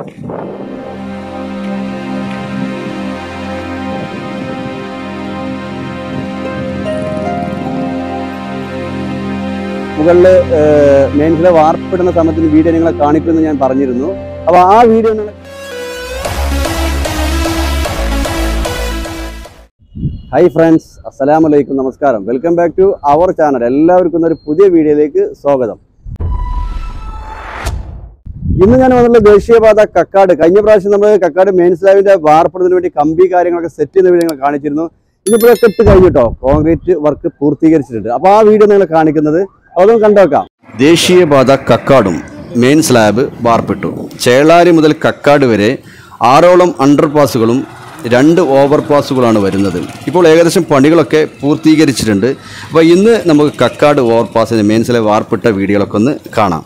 മുകളിൽ മെയിൻസിലെ വാർപ്പിടുന്ന സമയത്തിന് വീഡിയോ നിങ്ങളെ കാണിക്കുമെന്ന് ഞാൻ പറഞ്ഞിരുന്നു അപ്പോൾ ആ വീഡിയോ നിങ്ങൾ ഹായ് ഫ്രണ്ട്സ് അസ്സലാമു അലൈക്കും നമസ്കാരം welcome back to our channel എല്ലാവർക്കും ഒരു പുതിയ വീഡിയോയിലേക്ക് സ്വാഗതം ഇന്ന് ഞാൻ വന്നുള്ള ദേശീയപാത കക്കാട് കഴിഞ്ഞ പ്രാവശ്യം നമ്മൾ കക്കാട് മെയിൻ സ്ലാബിന്റെ വാർപ്പെടുന്നതിന് വേണ്ടി കമ്പി കാര്യങ്ങളൊക്കെ സെറ്റ് ചെയ്യുന്ന വീഡിയോ നിങ്ങൾ കാണിച്ചിരുന്നു ഇതിപ്പോൾ കെട്ട് കഴിഞ്ഞിട്ടോ കോൺക്രീറ്റ് വർക്ക് പൂർത്തീകരിച്ചിട്ടുണ്ട് അപ്പോൾ ആ വീഡിയോ നിങ്ങൾ കാണിക്കുന്നത് അതൊന്നും കണ്ടുവെക്കാം ദേശീയപാത കക്കാടും മെയിൻ സ്ലാബ് വാർപ്പിട്ടു ചേളാരി മുതൽ കക്കാട് വരെ ആറോളം അണ്ടർപാസുകളും രണ്ട് ഓവർപാസുകളാണ് വരുന്നത് ഇപ്പോൾ ഏകദേശം പണികളൊക്കെ പൂർത്തീകരിച്ചിട്ടുണ്ട് അപ്പോൾ ഇന്ന് നമുക്ക് കക്കാട് ഓവർപാസിന് മെയിൻ സ്ലാബ് വാർപ്പിട്ട വീഡിയോകളൊക്കെ ഒന്ന് കാണാം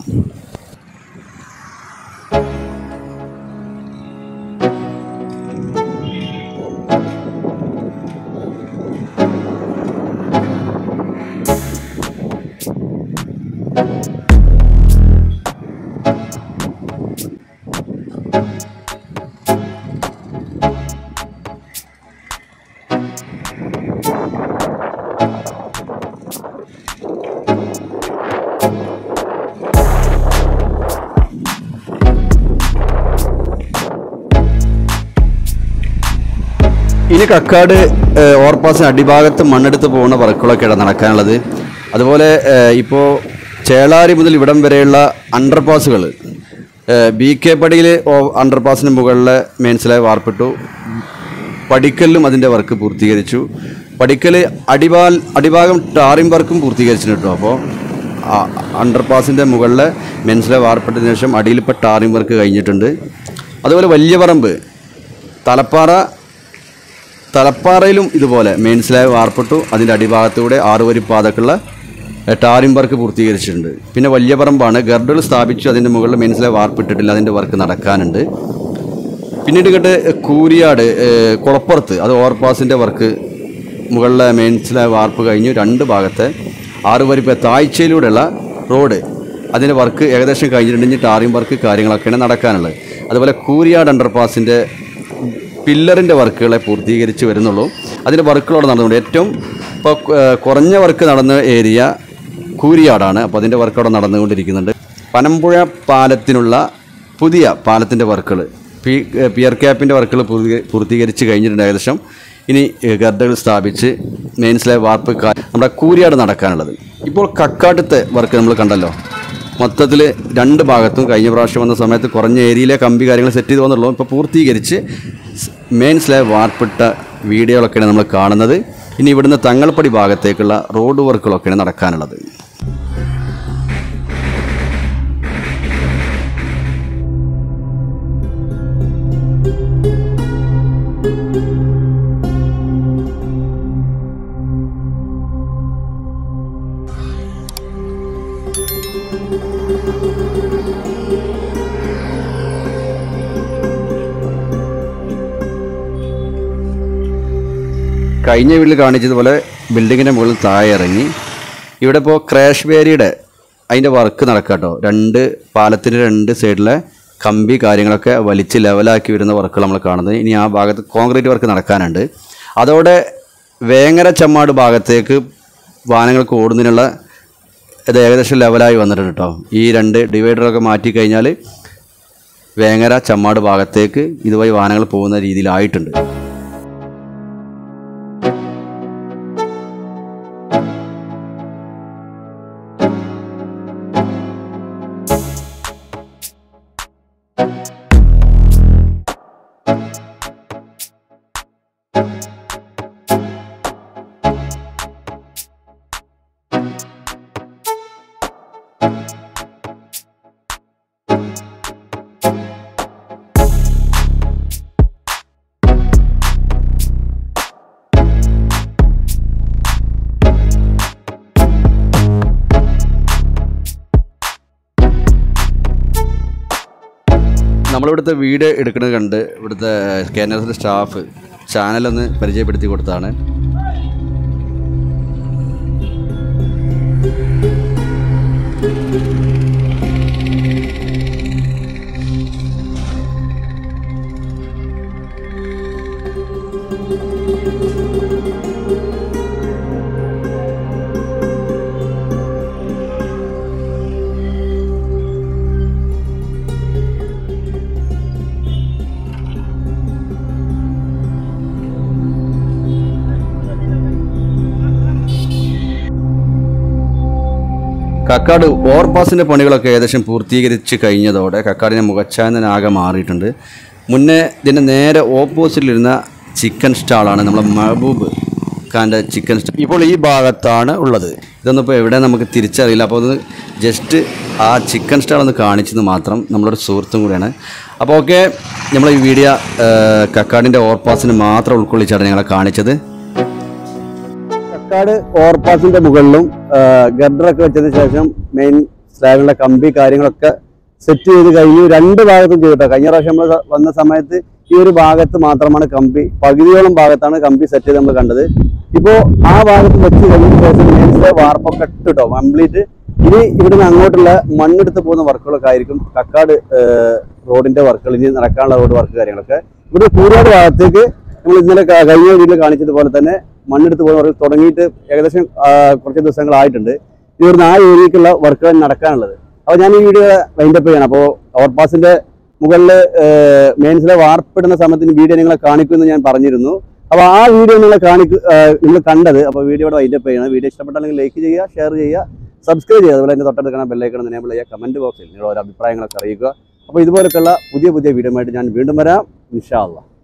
ഇനി കക്കാട് ഏഹ്, ഓവർപാസിന് അടിഭാഗത്ത് മണ്ണെടുത്ത് പോകുന്ന വർക്കുകളൊക്കെയാണ് നടക്കാനുള്ളത് അതുപോലെ ഇപ്പോൾ ചേളാരി മുതൽ ഇവിടം വരെയുള്ള അണ്ടർപാസുകൾ ബി കെ പടിയിൽ അണ്ടർപാസിന് മുകളിലെ മെയിൻസിലായി വാർപ്പിട്ടു പടിക്കലിലും അതിൻ്റെ വർക്ക് പൂർത്തീകരിച്ചു പടിക്കൽ അടിവാൽ അടിഭാഗം ടാറിംഗ് വർക്കും പൂർത്തീകരിച്ചിട്ടുണ്ട് കേട്ടോ അപ്പോൾ അണ്ടർപാസിൻ്റെ മുകളിലെ മെൻസിലെ വാർപ്പെട്ടതിന് ശേഷം അടിയിൽ ഇപ്പോൾ ടാറിംഗ് വർക്ക് കഴിഞ്ഞിട്ടുണ്ട് അതുപോലെ വലിയ പറമ്പ് തലപ്പാറ തലപ്പാറയിലും ഇതുപോലെ മെയിൻ സ്ലാബ് വാർപ്പെട്ടു അതിൻ്റെ അടിഭാഗത്തൂടെ ആറുവരി പാതക്കുള്ള ടാറിംഗ് വർക്ക് പൂർത്തീകരിച്ചിട്ടുണ്ട് പിന്നെ വലിയ പറമ്പാണ് ഗർഡുകൾ സ്ഥാപിച്ചു അതിൻ്റെ മുകളിൽ മെയിൻ സ്ലാബ് വാർപ്പിട്ടിട്ടില്ല അതിൻ്റെ വർക്ക് നടക്കാനുണ്ട് പിന്നീട് കേട്ട് കൂരിയാട് ഏഹ്, കുളപ്പുറത്ത് അത് ഓവർപാസിൻ്റെ വർക്ക് മുകളിലെ മെയിൻ സ്ലാബ് വാർപ്പ് കഴിഞ്ഞു രണ്ട് ഭാഗത്തെ ആറുവരിപ്പ താഴ്ചയിലൂടെയുള്ള റോഡ് അതിൻ്റെ വർക്ക് ഏകദേശം കഴിഞ്ഞിട്ടുണ്ട് ഇനി ടാറിംഗ് വർക്ക് കാര്യങ്ങളൊക്കെയാണ് നടക്കാനുള്ളത് അതുപോലെ കൂരിയാട് അണ്ടർപാസിൻ്റെ പില്ലറിൻ്റെ വർക്കുകളെ പൂർത്തീകരിച്ച് വരുന്നുള്ളൂ അതിൻ്റെ വർക്കുകളോട് നടന്നുകൊണ്ട് ഏറ്റവും ഇപ്പോൾ ഏഹ്, കുറഞ്ഞ വർക്ക് നടന്ന ഏരിയ കൂരിയാടാണ് അപ്പോൾ അതിൻ്റെ വർക്ക് അവിടെ നടന്നുകൊണ്ടിരിക്കുന്നുണ്ട് പനമ്പുഴ പാലത്തിനുള്ള പുതിയ പാലത്തിൻ്റെ വർക്കുകൾ പി പിയർ ക്യാപ്പിൻ്റെ വർക്കുകൾ പൂർത്തീ- പൂർത്തീകരിച്ച് കഴിഞ്ഞിട്ടുണ്ട് ഏകദേശം ഇനി ഏഹ്, ഗർഡകൾ സ്ഥാപിച്ച് മെയിൻ സ്ലാബ് വാർപ്പ് കാ- നമ്മുടെ കൂരിയാട് നടക്കാനുള്ളത് ഇപ്പോൾ കക്കാട്ടത്തെ വർക്ക് നമ്മൾ കണ്ടല്ലോ മൊത്തത്തിൽ രണ്ട് ഭാഗത്തും കഴിഞ്ഞ പ്രാവശ്യം വന്ന സമയത്ത് കുറഞ്ഞ ഏരിയയിലെ കമ്പി കാര്യങ്ങൾ സെറ്റ് ചെയ്ത് വന്നുള്ളൂ ഇപ്പോൾ പൂർത്തീകരിച്ച് സ് മെയിൻ സ്ലാബ് വാർപ്പിട്ട വീഡിയോകളൊക്കെയാണ് നമ്മൾ കാണുന്നത് ഇനി ഇവിടുന്ന് തങ്ങൾപ്പടി ഭാഗത്തേക്കുള്ള റോഡ് വർക്കുകളൊക്കെയാണ് നടക്കാനുള്ളത് കഴിഞ്ഞ വീട്ടിൽ കാണിച്ചതുപോലെ ബിൽഡിങ്ങിൻ്റെ മുകളിൽ താഴെ ഇറങ്ങി ഇവിടെ ഇപ്പോൾ ക്രാഷ് ബാരിയുടെ അതിൻ്റെ വർക്ക് നടക്കുക കേട്ടോ രണ്ട് പാലത്തിൻ്റെ രണ്ട് സൈഡിലെ കമ്പി കാര്യങ്ങളൊക്കെ വലിച്ച് ലെവലാക്കി വരുന്ന വർക്കുകൾ നമ്മൾ കാണുന്നത് ഇനി ആ ഭാഗത്ത് കോൺക്രീറ്റ് വർക്ക് നടക്കാനുണ്ട് അതോടെ വേങ്ങര ചമ്മാട് ഭാഗത്തേക്ക് വാഹനങ്ങൾക്ക് ഓടുന്നതിനുള്ള ഇത് ഏകദേശം ലെവലായി വന്നിട്ടുണ്ട് കേട്ടോ ഈ രണ്ട് ഡിവൈഡറൊക്കെ മാറ്റി കഴിഞ്ഞാൽ വേങ്ങര ചമ്മാട് ഭാഗത്തേക്ക് ഇതുവഴി വാഹനങ്ങൾ പോകുന്ന രീതിയിലായിട്ടുണ്ട് നമ്മളിവിടുത്തെ വീഡിയോ എടുക്കുന്നത് കണ്ട് ഇവിടുത്തെ സ്കാനേഴ്സിൻ്റെ സ്റ്റാഫ് ചാനലൊന്ന് പരിചയപ്പെടുത്തി കൊടുത്താണ് കക്കാട് ഓവർപാസിൻ്റെ പണികളൊക്കെ ഏകദേശം പൂർത്തീകരിച്ച് കഴിഞ്ഞതോടെ കക്കാടിൻ്റെ മുഖച്ഛായനാകെ മാറിയിട്ടുണ്ട് മുന്നേ ഇതിൻ്റെ നേരെ ഓപ്പോസിറ്റിലിരുന്ന ചിക്കൻ സ്റ്റാളാണ് നമ്മളെ മഹബൂബ് ഖാൻ്റെ ചിക്കൻ സ്റ്റാൾ ഇപ്പോൾ ഈ ഭാഗത്താണ് ഉള്ളത് ഇതൊന്നും ഇപ്പോൾ എവിടെ നമുക്ക് തിരിച്ചറിയില്ല അപ്പോൾ ഒന്ന് ജസ്റ്റ് ആ ചിക്കൻ സ്റ്റാൾ ഒന്ന് കാണിച്ചത് മാത്രം നമ്മളൊരു സുഹൃത്തും കൂടിയാണ് അപ്പോൾ ഓക്കെ നമ്മൾ ഈ വീഡിയോ കക്കാടിൻ്റെ ഓവർപാസിന് മാത്രം ഉൾക്കൊള്ളിച്ചാണ് ഞങ്ങളെ കാണിച്ചത് കക്കാട് ഓവർപാസിന്റെ മുകളിലും ഗഡറൊക്കെ വെച്ചതിന് ശേഷം മെയിൻ സ്ലാബിലുള്ള കമ്പി കാര്യങ്ങളൊക്കെ സെറ്റ് ചെയ്ത് കഴിഞ്ഞു രണ്ട് ഭാഗത്തും ചെയ്തിട്ടോ കഴിഞ്ഞ പ്രാവശ്യം നമ്മൾ വന്ന സമയത്ത് ഈ ഒരു ഭാഗത്ത് മാത്രമാണ് കമ്പി പകുതിയോളം ഭാഗത്താണ് കമ്പി സെറ്റ് ചെയ്ത് നമ്മൾ കണ്ടത് ഇപ്പോൾ ആ ഭാഗത്ത് വെച്ച് കഴിഞ്ഞതിന് ശേഷം മെയിൻ സ്ലാബ് വാർപ്പൊക്കെ ഇട്ടിട്ടോ കംപ്ലീറ്റ് ഇനി ഇവിടുന്ന് അങ്ങോട്ടുള്ള മണ്ണെടുത്ത് പോകുന്ന വർക്കുകളൊക്കെ ആയിരിക്കും കക്കാട് ഏഹ്, റോഡിന്റെ വർക്കുകൾ ഇനി നടക്കാനുള്ള റോഡ് വർക്ക് കാര്യങ്ങളൊക്കെ ഇവിടെ കൂടാട് ഭാഗത്തേക്ക് നമ്മൾ ഇന്നലെ ക- കഴിഞ്ഞ വീട്ടിൽ കാണിച്ചതുപോലെ തന്നെ മണ്ണെടുത്ത് പോകുന്ന വർക്ക് തുടങ്ങിയിട്ട് ഏകദേശം ആ, കുറച്ച് ദിവസങ്ങളായിട്ടുണ്ട് ഇവിടുന്ന് ആ ഏരിയക്കുള്ള വർക്കുകൾ നടക്കാനുള്ളത് അപ്പോൾ ഞാൻ ഈ വീഡിയോ വൈൻഡപ്പ് ചെയ്യണം അപ്പോൾ ഓവർപാസിന്റെ മുകളിൽ മെയിൻസിലെ വാർപ്പിടുന്ന സമയത്തിന് വീഡിയോ നിങ്ങളെ കാണിക്കുമെന്ന് ഞാൻ പറഞ്ഞിരുന്നു അപ്പോൾ ആ വീഡിയോ നിങ്ങളെ കാണിക്കു നിങ്ങൾ കണ്ടത് അപ്പോൾ വീഡിയോയുടെ വൈൻഡപ്പ് ചെയ്യണം വീഡിയോ ഇഷ്ടപ്പെട്ടാണെങ്കിൽ ലൈക്ക് ചെയ്യുക ഷെയർ ചെയ്യുക സബ്സ്ക്രൈബ് ചെയ്യുക അതുപോലെ എൻ്റെ തൊട്ടടുത്ത് ബെല്ലൈക്കണം എനേബിൾ ചെയ്യുക കമൻറ്റ് ബോക്സിൽ നിങ്ങളുടെ ഓരോ അഭിപ്രായങ്ങളൊക്കെ അറിയിക്കുക അപ്പോൾ ഇതുപോലൊക്കെയുള്ള പുതിയ പുതിയ വീഡിയോ ആയിട്ട് ഞാൻ വീണ്ടും വരാം ഇൻഷാ അള്ളാഹ്